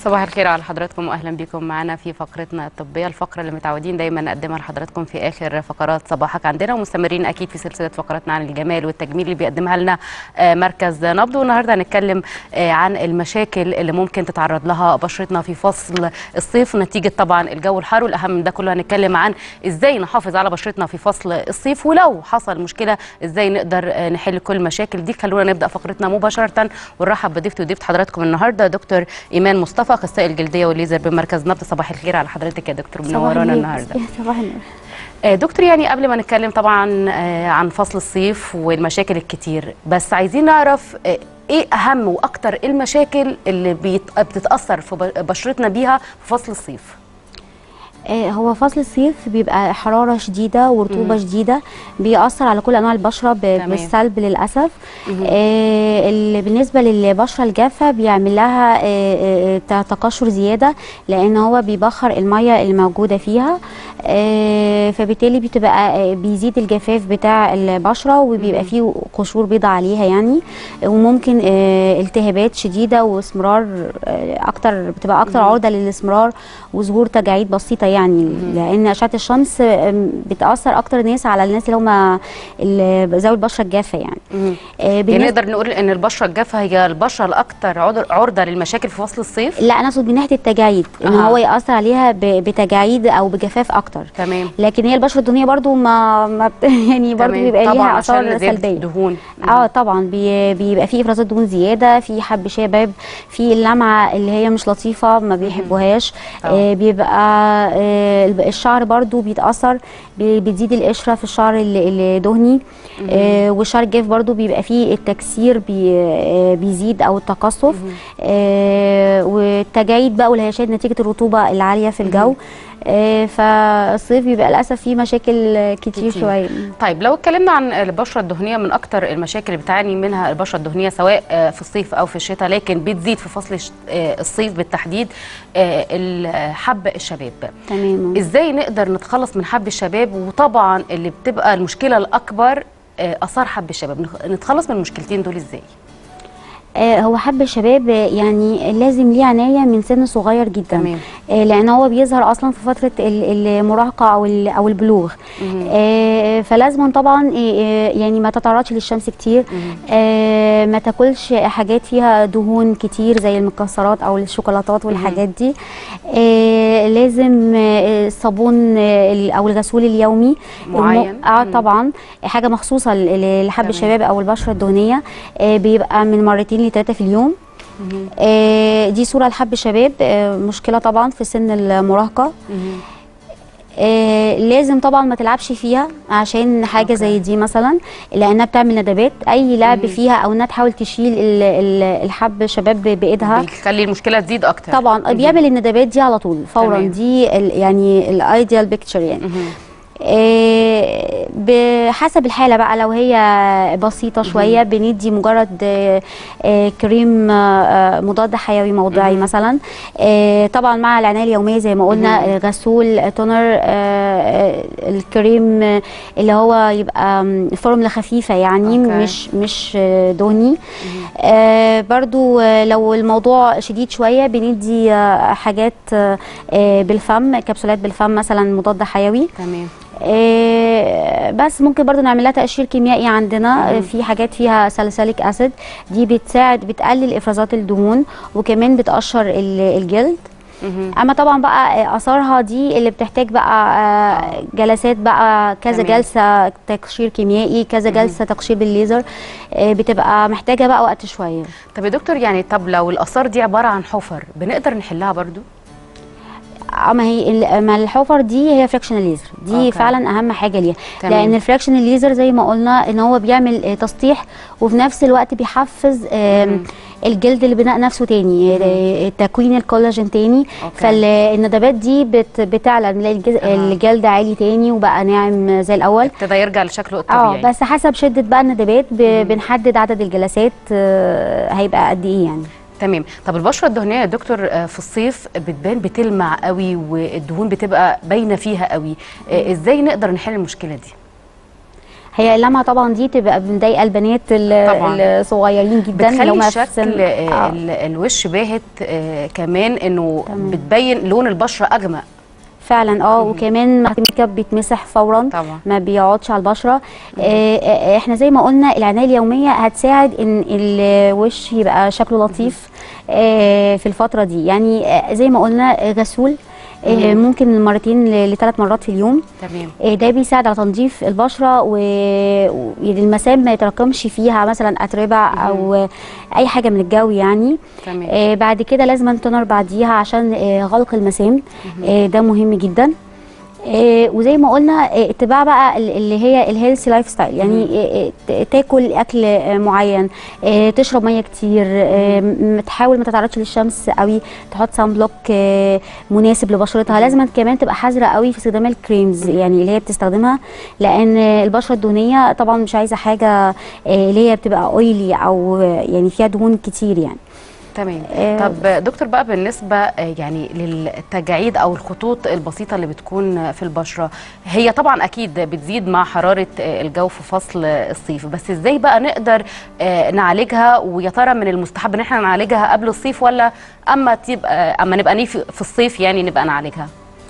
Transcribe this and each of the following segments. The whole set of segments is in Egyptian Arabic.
صباح الخير على حضراتكم واهلا بكم معنا في فقرتنا الطبيه الفقره اللي متعودين دايما نقدمها لحضراتكم في اخر فقرات صباحك عندنا ومستمرين اكيد في سلسله فقراتنا عن الجمال والتجميل اللي بيقدمها لنا آه، مركز نبض والنهارده هنتكلم آه، عن المشاكل اللي ممكن تتعرض لها بشرتنا في فصل الصيف نتيجه طبعا الجو الحار والاهم من ده كله هنتكلم عن ازاي نحافظ على بشرتنا في فصل الصيف ولو حصل مشكله ازاي نقدر آه، نحل كل المشاكل دي خلونا نبدا فقرتنا مباشره ونرحب بضيفتي وضيفه حضراتكم النهارده دكتور ايمان مصطفى اخصائي الجلديه والليزر بمركز نبض صباح الخير على حضرتك يا دكتور منورانا النهارده صباح النور آه، دكتور يعني قبل ما نتكلم طبعا آه، عن فصل الصيف والمشاكل الكتير بس عايزين نعرف آه، ايه اهم واكتر المشاكل اللي بيت- بتتاثر في ب- بشرتنا بيها في فصل الصيف آه، هو فصل الصيف بيبقى حرارة شديدة ورطوبة شديدة بيأثر على كل أنواع البشرة ب- تمام. بالسلب للأسف آه، اللي بالنسبة للبشرة الجافة بيعمل لها آه، آه، تقشر زيادة لأن هو بيبخر المية اللي موجودة فيها آه، فبالتالي بتبقى آه، بيزيد الجفاف بتاع البشرة وبيبقى فيه قشور بيضة عليها يعني وممكن آه، التهابات شديدة واستمرار آه، أكتر بتبقى أكتر عرضة للاستمرار وظهور تجاعيد بسيطة يعني لأن أشعة الشمس آم، بتأثر أكتر ناس على الناس اللي هم ال- ذوي البشرة الجافة يعني آه، يعني بالنسبة- نقدر نقول ان البشره الجافه هي البشره الاكثر عرض- عرضه للمشاكل في فصل الصيف لا أنا أقصد من ناحية التجاعيد إن أها. هو يأثر عليها ب- بتجاعيد أو بجفاف أكتر تمام لكن هي البشرة الدهنية برضو ما, ما بت- يعني برضو تمام. بيبقى طبعا ليها عشان آثار زيادة سلبية الدهون اه طبعا بي بيبقى فيه افرازات دهون زياده في حب شباب في اللمعه اللي هي مش لطيفه ما بيحبوهاش طبعا. آه بيبقى آه الب- الشعر برضو بيتاثر بي- بتزيد القشره في الشعر ال- الدهني آه والشعر الجاف برضو بيبقى فيه التكسير بي آه بيزيد او التقصف آه والتجاعيد بقى والهشاشات نتيجه الرطوبه العاليه في الجو آه فالصيف بيبقى للاسف فيه مشاكل كتير, كتير. كتير. شويه طيب لو اتكلمنا عن البشره الدهنيه من اكتر المشاكل اللي بتعاني منها البشره الدهنيه سواء آه، في الصيف او في الشتاء لكن بتزيد في فصل الش- آه، الصيف بالتحديد آه، ال- حب الشباب تمام ازاي نقدر نتخلص من حب الشباب وطبعا اللي بتبقى المشكله الاكبر آه، اثار حب الشباب نخ- نتخلص من المشكلتين دول ازاي آه، هو حب الشباب آه، يعني لازم ليه عنايه من سن صغير جدا تمام. آه، لان هو بيظهر اصلا في فتره ال- المراهقه او ال- او البلوغ آه، فلازم طبعا آه، آه، يعني ما تتعرضش للشمس كتير آه، ما تاكلش حاجات فيها دهون كتير زي المكسرات او الشوكولاتات والحاجات دي آه، لازم آه، الصابون آه، ال- او الغسول اليومي معين. الم- اه طبعا حاجه مخصوصه ل- ل- لحب تمام. الشباب او البشره الدهنيه آه، بيبقى من مرتين لثلاثه في اليوم آه، دي صوره لحب الشباب آه، مشكله طبعا في سن المراهقه آه لازم طبعا ما تلعبش فيها عشان حاجه أوكي. زي دي مثلا لانها بتعمل ندبات اي لعب فيها او انها تحاول تشيل ال- ال- الحب شباب ب- بايدها بيخلي المشكله تزيد اكتر طبعا بيعمل الندبات دي على طول فورا تمام. دي ال- يعني الايديال بيكتشر يعني آه، بحسب الحاله بقى لو هي بسيطه شويه بندي مجرد آه، آه، كريم آه، مضاد حيوي موضعي مثلا آه، طبعا مع العنايه اليوميه زي ما قلنا آه، غسول تونر آه، آه، الكريم آه، اللي هو يبقى آم، فورمولا خفيفه يعني أوكي. مش مش آه، دهني آه، برضو آه، لو الموضوع شديد شويه بندي آه، حاجات آه، آه، بالفم كبسولات بالفم مثلا مضاد حيوي تمام آه، بس ممكن برضو نعمل لها تقشير كيميائي عندنا آه، في حاجات فيها ساليسيليك اسيد دي بتساعد بتقلل افرازات الدهون وكمان بتقشر ال- الجلد اما طبعا بقى آه، اثارها دي اللي بتحتاج بقى آه، جلسات بقى كذا تمام. جلسه تقشير كيميائي كذا جلسه تقشير بالليزر آه، بتبقى محتاجه بقى وقت شويه طب يا دكتور يعني طب لو الاثار دي عباره عن حفر بنقدر نحلها برضو اما هي ال- ما الحفر دي هي فراكشن ليزر دي أوكي. أوكي. فعلا اهم حاجه ليها تمام. لان الفراكشن ليزر زي ما قلنا ان هو بيعمل آه، تسطيح وفي نفس الوقت بيحفز آم، الجلد البناء نفسه تاني آه، تكوين الكولاجين تاني أوكي. فالندبات دي بت بتعلى نلاقي الجز- أها. الجلد عالي تاني وبقى ناعم زي الاول ابتدى يرجع لشكله اه الطبيعي بس حسب شده بقى الندبات ب- بنحدد عدد الجلسات آه، هيبقى قد ايه يعني تمام طب البشره الدهنيه يا دكتور آه، في الصيف بتبان بتلمع قوي والدهون بتبقى باينه فيها قوي آه، ازاي نقدر نحل المشكله دي هي اللمعه طبعا دي تبقى مضايقه البنات ال- طبعاً. الصغيرين جدا اللي بتخلي هم في شكل سن- آه، آه. ال- الوش باهت آه، كمان انه تمام. بتبين لون البشره اجمل فعلا اه وكمان الميك اب بيتمسح فورا طبعا ما بيقعدش على البشره آه، آه، احنا زي ما قلنا العنايه اليوميه هتساعد ان الوش يبقى شكله لطيف آه، في الفتره دي يعني آه، زي ما قلنا آه، غسول آه، مم. ممكن مرتين لثلاث مرات في اليوم تمام آه، ده بيساعد على تنظيف البشره والمسام ما يتراكمش فيها مثلا اتربه او آه، اي حاجه من الجو يعني تمام آه، بعد كده لازم تنر بعديها عشان آه، غلق المسام آه، ده مهم جدا آه، وزي ما قلنا آه، اتباع بقى ال- اللي هي الهيلثي لايف ستايل يعني آه، آه، ت- تاكل اكل آه، معين آه، تشرب ميه كتير آه، م- تحاول ما تتعرضش للشمس قوي تحط سان بلوك آه، مناسب لبشرتها لازم كمان تبقى حذره قوي في استخدام الكريمز يعني اللي هي بتستخدمها لان البشره الدهنيه طبعا مش عايزه حاجه آه، اللي هي بتبقى اويلي او آه، يعني فيها دهون كتير يعني تمام آه، طب دكتور بقى بالنسبه آه، يعني للتجاعيد او الخطوط البسيطه اللي بتكون في البشره هي طبعا اكيد بتزيد مع حراره آه، الجو في فصل الصيف بس ازاي بقى نقدر آه، نعالجها ويا ترى من المستحب ان احنا نعالجها قبل الصيف ولا اما تبقى اما نبقى نيجي في الصيف يعني نبقى نعالجها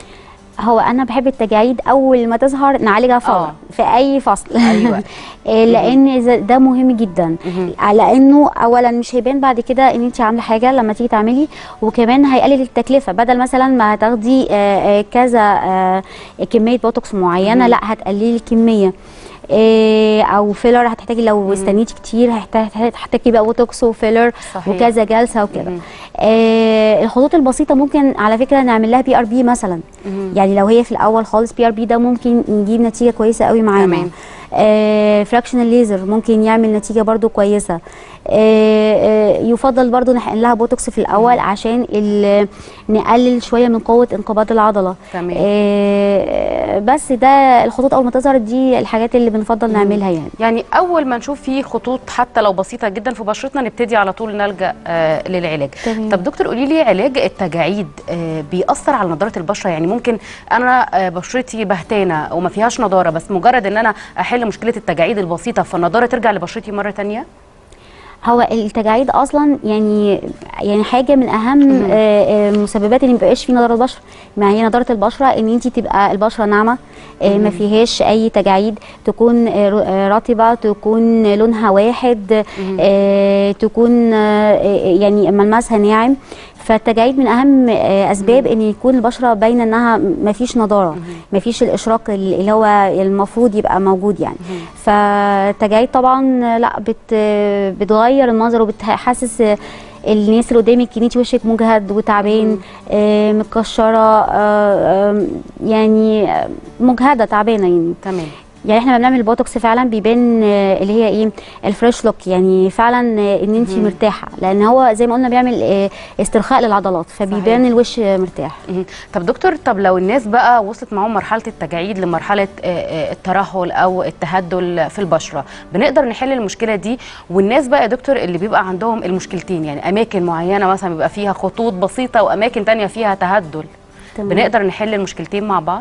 هو انا بحب التجاعيد اول ما تظهر نعالجها فورا آه. في اي فصل أيوة. إيه، لان إذا- ده مهم جدا مهم. لانه اولا مش هيبان بعد كده ان انت عامله حاجه لما تيجي تعملي وكمان هيقلل التكلفه بدل مثلا ما هتاخدي آه، آه، كذا آه، كميه بوتوكس معينه مهم. لا هتقللي الكميه إيه، او فيلر هتحتاجي لو استنيتي كتير هتحتاجي هتحتاجي بقى بوتوكس وفيلر صحيح. وكذا جلسه وكده مهم. آه الخطوط البسيطه ممكن على فكره نعمل لها بي ار بي مثلا مهم. يعني لو هي في الاول خالص بي ار بي ده ممكن نجيب نتيجه كويسه قوي معانا تمام. آه فراكشنال ليزر ممكن يعمل نتيجه برضو كويسه آه آه يفضل برضو نحقن لها بوتوكس في الاول عشان ال- نقلل شويه من قوه انقباض العضله تمام. آه بس ده الخطوط اول ما تظهر دي الحاجات اللي بنفضل نعملها يعني يعني اول ما نشوف فيه خطوط حتى لو بسيطه جدا في بشرتنا نبتدي على طول نلجا آه للعلاج تمام. طب دكتور قولي لي علاج التجاعيد آه بيأثر على نضاره البشره يعني ممكن انا آه بشرتي بهتانه وما فيهاش نضاره بس مجرد ان انا احل مشكله التجاعيد البسيطه فالنضاره ترجع لبشرتي مره تانية هو التجاعيد اصلا يعني يعني حاجه من اهم آه، آه، مسببات ان ميبقاش في نضاره بشره ما هي نضاره البشره ان انت تبقى البشره ناعمه آه، ما فيهاش اي تجاعيد تكون آه، ر- آه، رطبه تكون لونها واحد آه، تكون آه، آه، يعني ملمسها ناعم فالتجاعيد من اهم آه، اسباب ان يكون البشره باينه انها ما فيش نضاره ما فيش الاشراق اللي هو المفروض يبقى موجود يعني فالتجاعيد طبعا لا بت بتغير المنظر وبتحسس الناس اللي قدامك ان انت وشك مجهد وتعبان آه متكشره آه آه يعني آه، مجهده تعبانه يعني تمام يعني احنا لما بنعمل البوتوكس فعلا بيبان آه، اللي هي ايه الفريش لوك يعني فعلا آه، ان انت مرتاحه لان هو زي ما قلنا بيعمل آه، استرخاء للعضلات فبيبان صحيح. الوش آه، مرتاح مهم. طب دكتور طب لو الناس بقى وصلت معاهم مرحله التجاعيد لمرحله آه، آه، الترهل او التهدل في البشره بنقدر نحل المشكله دي والناس بقى يا دكتور اللي بيبقى عندهم المشكلتين يعني اماكن معينه مثلا بيبقى فيها خطوط بسيطه واماكن تانية فيها تهدل تمام. بنقدر نحل المشكلتين مع بعض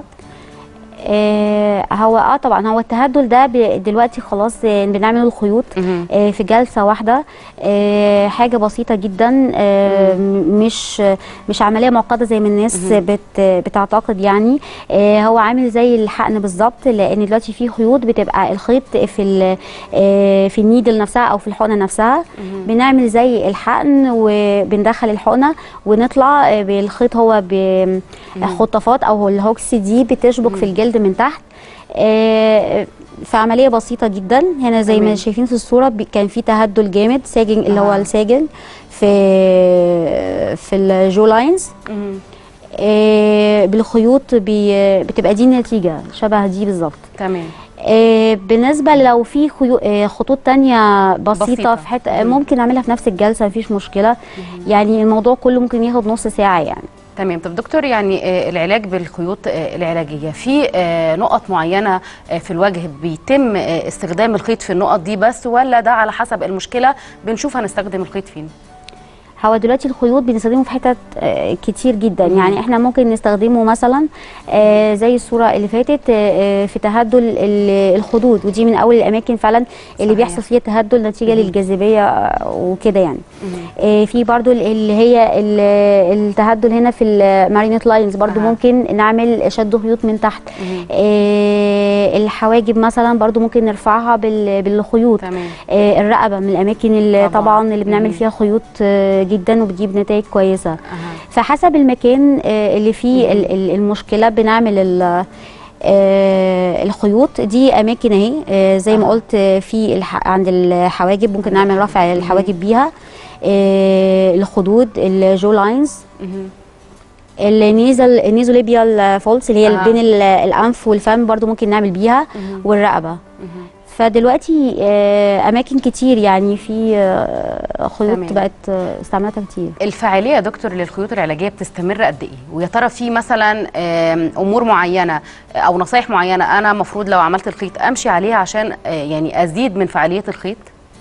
آه هو اه طبعا هو التهدل ده ب- دلوقتي خلاص آه، بنعمل الخيوط مهم. آه في جلسه واحده آه حاجه بسيطه جدا آه م- مش مش عمليه معقده زي ما الناس بت بتعتقد يعني آه هو عامل زي الحقن بالظبط لان دلوقتي في خيوط بتبقى الخيط في ال- آه في النيدل نفسها او في الحقنه نفسها بنعمل زي الحقن وبندخل الحقنه ونطلع آه، بالخيط هو بخطافات او الهوكس دي بتشبك في الجلد من تحت آه، في عمليه بسيطه جدا هنا زي تمام. ما شايفين في الصوره بي- كان في تهدل جامد ساجن اللي هو آه. الساجن في في الجو لاينز مهم. آه، بالخيوط بي- بتبقى دي النتيجه شبه دي بالظبط تمام آه، بالنسبه لو في خيو... آه، خطوط تانية بسيطة, بسيطة. في حته آه، مم. ممكن نعملها في نفس الجلسه مفيش مشكله يعني الموضوع كله ممكن ياخد نص ساعه يعني تمام طب دكتور يعني آه، العلاج بالخيوط آه، العلاجيه في آه، نقط معينه آه، في الوجه بيتم آه، استخدام الخيط في النقط دي بس ولا ده على حسب المشكله بنشوف هنستخدم الخيط فين هو دلوقتي الخيوط بنستخدمه في حتت آه، كتير جدا مم. يعني احنا ممكن نستخدمه مثلا آه، زي الصوره اللي فاتت آه، آه، في تهدل ال- الخدود ودي من اول الاماكن فعلا اللي صحيح. بيحصل فيها تهدل نتيجه مم. للجاذبيه آه، وكده يعني مهم. آه، في برضو ال- اللي هي ال- التهدل هنا في المارينيت لاينز برضو أها. ممكن نعمل شد خيوط من تحت مهم. آه، الحواجب مثلا برضو ممكن نرفعها بال- بالخيوط تمام آه، الرقبه من الاماكن اللي طبعاً. طبعا اللي بنعمل مهم. فيها خيوط آه، جدا وبتجيب نتائج كويسه أها. فحسب المكان آه، اللي فيه ال- ال- المشكله بنعمل ال- آه، الخيوط دي اماكن اهي آه، زي ما أها. قلت آه، في الح... عند الحواجب ممكن نعمل رفع الحواجب بيها آه، الخدود الجو لاينز مهم. النيزل النيزوليبيال فولس اللي هي أها. بين ال- الانف والفم برضو ممكن نعمل بيها مهم. والرقبه مهم. فدلوقتي آه، اماكن كتير يعني في آه، خيوط تمام. بقت آه، استعمالاتها كتير الفعاليه يا دكتور للخيوط العلاجيه بتستمر قد ايه ويا ترى في مثلا آم، امور معينه او نصايح معينه انا المفروض لو عملت الخيط امشي عليها عشان آه، يعني ازيد من فعاليه الخيط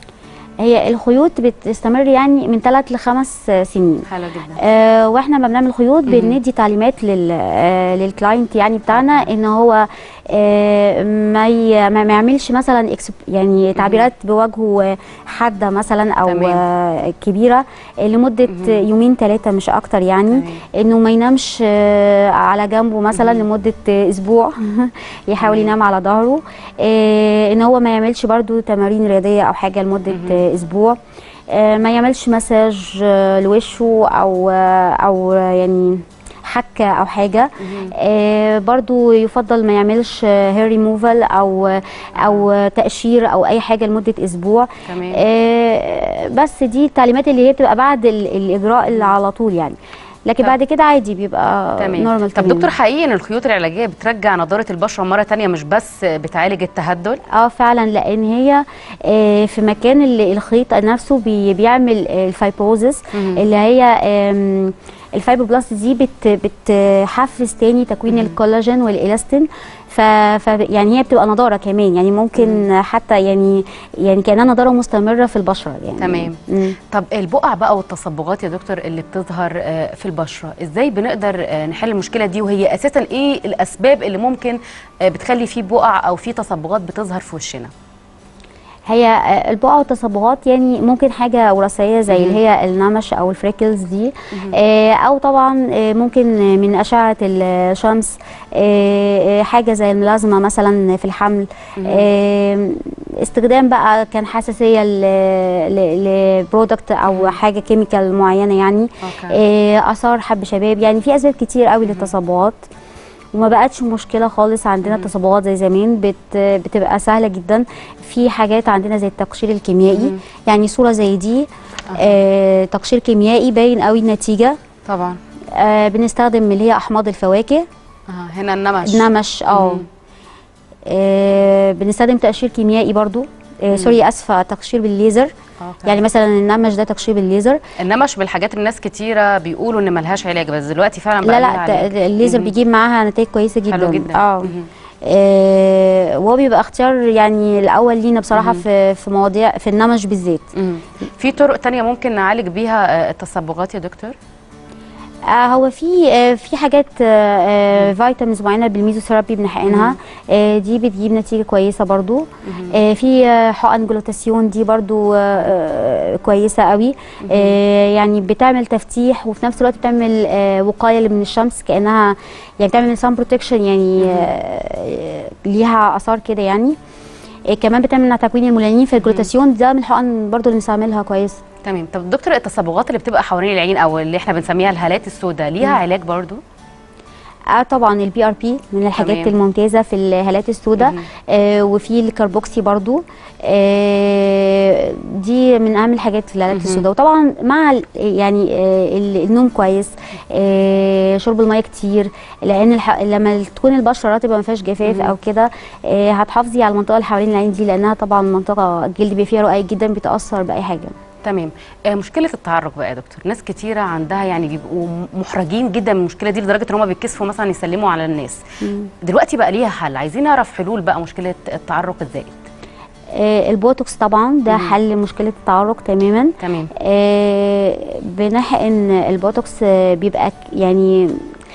هي الخيوط بتستمر يعني من ثلاث لخمس آه، سنين حلو جدا آه واحنا ما بنعمل خيوط مهم. بندي تعليمات لل آه للكلاينت يعني بتاعنا ان هو آه ما ي- ما ما يعملش مثلا إكسب- يعني تعبيرات بوجهه حاده مثلا او تمام. آه كبيره آه، لمده مهم. يومين ثلاثه مش اكتر يعني تمام. انه ما ينامش آه، على جنبه مثلا مهم. لمده آه، اسبوع يحاول تمام. ينام على ظهره آه، ان هو ما يعملش برضو تمارين رياضيه او حاجه لمده مهم. آه، اسبوع آه، ما يعملش مساج آه، لوشه او آه، او آه، يعني حكه او حاجه مهم. آه، برضو يفضل ما يعملش هير ريموفال او او آه، تقشير او اي حاجه لمده اسبوع تمام آه، بس دي التعليمات اللي هي بتبقى بعد ال- الاجراء اللي على طول يعني لكن طب- بعد كده عادي بيبقى تمام نورمال طب دكتور حقيقي ان الخيوط العلاجيه بترجع نضاره البشره مره تانية مش بس بتعالج التهدل اه فعلا لان هي آه، في مكان اللي الخيط نفسه بي بيعمل آه، الفايبروزس مهم. اللي هي آم، الفايبروبلاست دي بت بتحفز تاني تكوين مهم. الكولاجين والالاستين ف, ف يعني هي بتبقى نضاره كمان يعني ممكن حتى يعني يعني كانها نضاره مستمره في البشره يعني تمام. مم. طب البقع بقى والتصبغات يا دكتور اللي بتظهر آه، في البشره ازاي بنقدر آه، نحل المشكله دي وهي اساسا ايه الاسباب اللي ممكن آه، بتخلي في بقع او في تصبغات بتظهر في وشنا هي آه، البقع والتصبغات يعني ممكن حاجه وراثيه زي مهم. اللي هي النمش او الفريكلز دي مهم. آه، او طبعا آه، ممكن من اشعه الشمس آه، آه، حاجه زي الملازمه مثلا في الحمل مهم. آه، استخدام بقى كان حساسيه لبرودكت او حاجه كيميكال معينه يعني أوكي. آه، اثار حب شباب يعني في اسباب كتير قوي للتصبغات وما بقتش مشكله خالص عندنا مم. التصبغات زي زمان بت بتبقى سهله جدا في حاجات عندنا زي التقشير الكيميائي مم. يعني صوره زي دي أها. آه تقشير كيميائي باين قوي النتيجه طبعا آه بنستخدم اللي هي احماض الفواكه آه، هنا النمش نمش اه مم. آه، بنستخدم تقشير كيميائي برضو آه مم. سوري اسفه تقشير بالليزر أوكي. يعني مثلا النمش ده تقشير بالليزر النمش بالحاجات الناس كتيره بيقولوا ان ملهاش علاج بس دلوقتي فعلا بقى لا ليها لا علاج. ت- الليزر مهم. بيجيب معاها نتائج كويسه جدا حلو جدا اه مهم. آه، وهو بيبقى اختيار يعني الاول لينا بصراحه مهم. في في مواضيع في النمش بالذات مم. في طرق تانية ممكن نعالج بيها آه، التصبغات يا دكتور آه هو في آه في حاجات آه آه فيتامينز معينه بالميزوثيرابي بنحقنها آه دي بتجيب نتيجه كويسه برضو مهم. آه في آه حقن جلوتاسيون دي برضو آه آه كويسه قوي آه يعني بتعمل تفتيح وفي نفس الوقت بتعمل آه وقايه من الشمس كانها يعني بتعمل سان بروتكشن يعني آه ليها اثار كده يعني آه كمان بتعمل تكوين الميلانين في الجلوتاسيون ده من الحقن برضو اللي بنستعملها كويس تمام طب دكتور التصبغات اللي بتبقى حوالين العين او اللي احنا بنسميها الهالات السوداء ليها مم. علاج برضو اه طبعا البي ار بي من الحاجات تمام. الممتازه في الهالات السوداء مهم. آه وفي الكربوكسي برضو آه دي من اهم الحاجات في الهالات مهم. السوداء وطبعا مع ال- يعني آه ال- النوم كويس آه شرب الميه كتير لان الح... لما تكون البشره رطبه ما فيهاش جفاف مهم. او كده آه هتحافظي على المنطقه اللي حوالين العين دي لانها طبعا منطقه الجلد بيبقى فيها رقيق جدا بيتاثر باي حاجه تمام آه، مشكله التعرق بقى يا دكتور ناس كتيره عندها يعني بيبقوا محرجين جدا من المشكله دي لدرجه ان هم بيتكسفوا مثلا يسلموا على الناس دلوقتي بقى ليها حل عايزين نعرف حلول بقى مشكله التعرق الزائد آه، البوتوكس طبعا ده مم. حل مشكله التعرق تماما تمام آه، بنحقن البوتوكس آه، بيبقى ك- يعني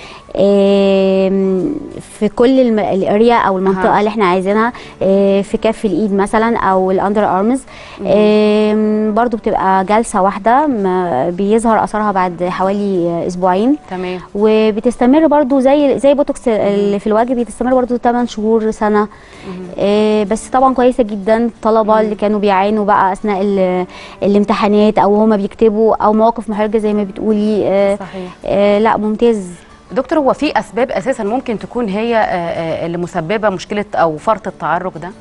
آم، في كل الم- الاريا او المنطقه أها. اللي احنا عايزينها آه، في كف الايد مثلا او الاندر ارمز برضو بتبقى جلسه واحده ما بيظهر اثرها بعد حوالي آه، اسبوعين تمام وبتستمر برضو زي زي بوتوكس اللي في الوجه بتستمر برضو 8 شهور سنه آه، بس طبعا كويسه جدا الطلبه اللي كانوا بيعانوا بقى اثناء ال- الامتحانات او هما بيكتبوا او مواقف محرجه زي ما بتقولي آه، صحيح آه، لا ممتاز دكتور هو في اسباب اساسا ممكن تكون هي آه، آه، اللي مسببه مشكله او فرط التعرق ده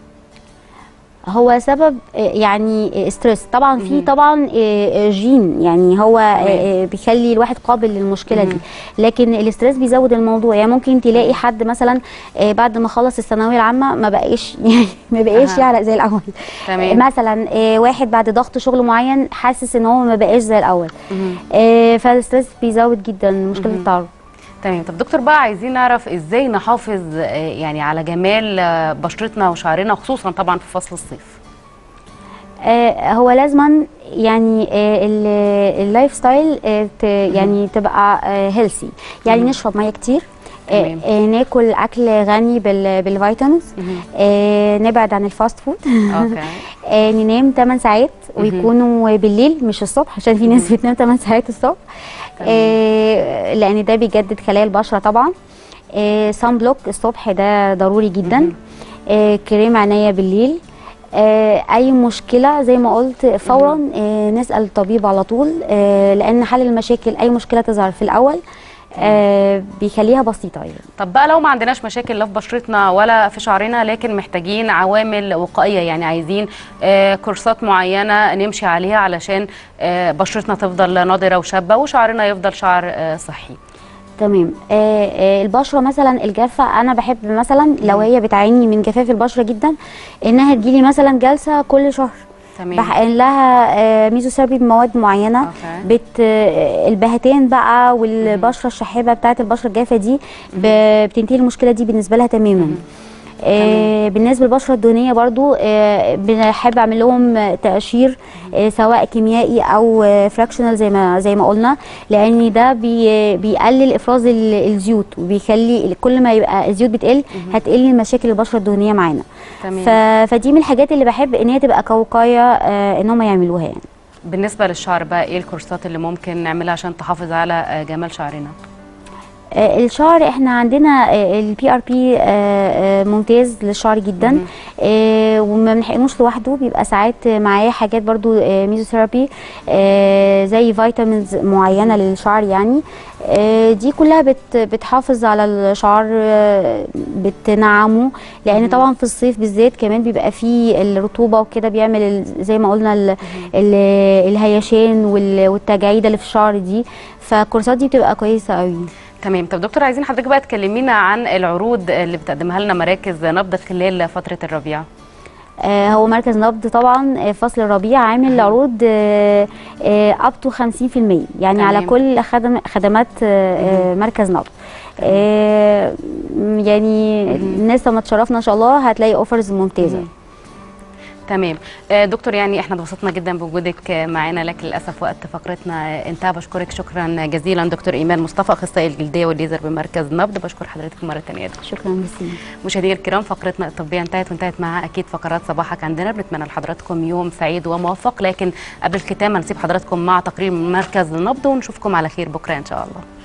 هو سبب آه، يعني آه، ستريس طبعا في مهم. طبعا آه، آه، جين يعني هو آه، تمام. آه، بيخلي الواحد قابل للمشكله دي مهم. لكن الاستريس بيزود الموضوع يعني ممكن تلاقي حد مثلا آه، بعد ما خلص الثانويه العامه ما بقاش يعني ما بقاش أها. يعرق زي الاول تمام. مثلا آه، واحد بعد ضغط شغل معين حاسس ان هو ما بقاش زي الاول مهم. آه، فالستريس بيزود جدا مشكله مهم. التعرق تمام طب دكتور بقى عايزين نعرف ازاي نحافظ آه، يعني على جمال آه، بشرتنا وشعرنا خصوصا طبعا في فصل الصيف آه، هو لازما يعني آه، ال- اللايف ستايل آه، ت- يعني تبقى هيلثي يعني مم. نشرب ميه كتير آه، تمام. آه، ناكل اكل غني بال- بالفيتامينز مهم. آه، نبعد عن الفاست فود اوكي آه، ننام 8 ساعات مهم. ويكونوا بالليل مش الصبح عشان في ناس بتنام 8 ساعات الصبح آه، لان ده بيجدد خلايا البشره طبعا سان بلوك الصبح ده ضروري جدا مهم. آه، كريم عينيا بالليل آه، اي مشكله زي ما قلت فورا آه، نسال الطبيب على طول آه، لان حل المشاكل اي مشكله تظهر في الاول آه، بيخليها بسيطه يعني طب بقى لو ما عندناش مشاكل لا في بشرتنا ولا في شعرنا لكن محتاجين عوامل وقائيه يعني عايزين آه، كورسات معينه نمشي عليها علشان آه، بشرتنا تفضل ناضره وشابه وشعرنا يفضل شعر آه، صحي تمام آه آه البشره مثلا الجافه انا بحب مثلا لو هي بتعاني من جفاف البشره جدا انها تجيلي مثلا جلسه كل شهر تمام بحقن لها آه ميزوثيرابي بمواد معينه أوكي. بت آه، البهتان بقى والبشره الشحيبه بتاعه البشره الجافه دي ب- بتنتهي المشكله دي بالنسبه لها تماما آه بالنسبه للبشره الدهنيه برضو آه بنحب اعمل لهم تقشير آه سواء كيميائي او آه فراكشنال زي ما زي ما قلنا لان ده بي بيقلل افراز ال- الزيوت وبيخلي كل ما يبقى الزيوت بتقل هتقل مشاكل البشره الدهنيه معانا تمام. ف- فدي من الحاجات اللي بحب ان هي تبقى كوقايه آه ان هم يعملوها يعني بالنسبه للشعر بقى ايه الكورسات اللي ممكن نعملها عشان تحافظ على آه، جمال شعرنا آه، الشعر احنا عندنا البي ار بي ممتاز للشعر جدا آه، وما بنحقنوش لوحده بيبقى ساعات معاه حاجات برضو آه، ميزوثيرابي آه، زي فيتامينز معينه للشعر يعني آه، دي كلها بت بتحافظ على الشعر آه، بتنعمه لان طبعا في الصيف بالذات كمان بيبقى فيه الرطوبه وكده بيعمل ال- زي ما قلنا ال- ال- الهيشان وال- والتجاعيد اللي في الشعر دي فالكورسات دي بتبقى كويسه قوي تمام طب دكتور عايزين حضرتك بقى تكلمينا عن العروض اللي بتقدمها لنا مراكز نبض خلال فتره الربيع آه، هو مركز نبض طبعا آه، فصل الربيع عامل عروض اب تو 50% يعني تمام. على كل خدم خدمات آه، آه، مركز نبض آه، م- يعني الناس لما تشرفنا ان شاء الله هتلاقي اوفرز ممتازه تمام آه، دكتور يعني احنا اتبسطنا جدا بوجودك آه، معانا لكن للاسف وقت فقرتنا آه، انتهى بشكرك شكرا جزيلا دكتور ايمان مصطفى اخصائي الجلديه والليزر بمركز نبض بشكر حضرتك مره ثانيه دكتور شكرا جزيلا مشاهدينا الكرام فقرتنا الطبيه انتهت وانتهت معها اكيد فقرات صباحك عندنا بنتمنى لحضراتكم يوم سعيد وموفق لكن قبل الختام هنسيب حضراتكم مع تقرير من مركز النبض ونشوفكم على خير بكره ان شاء الله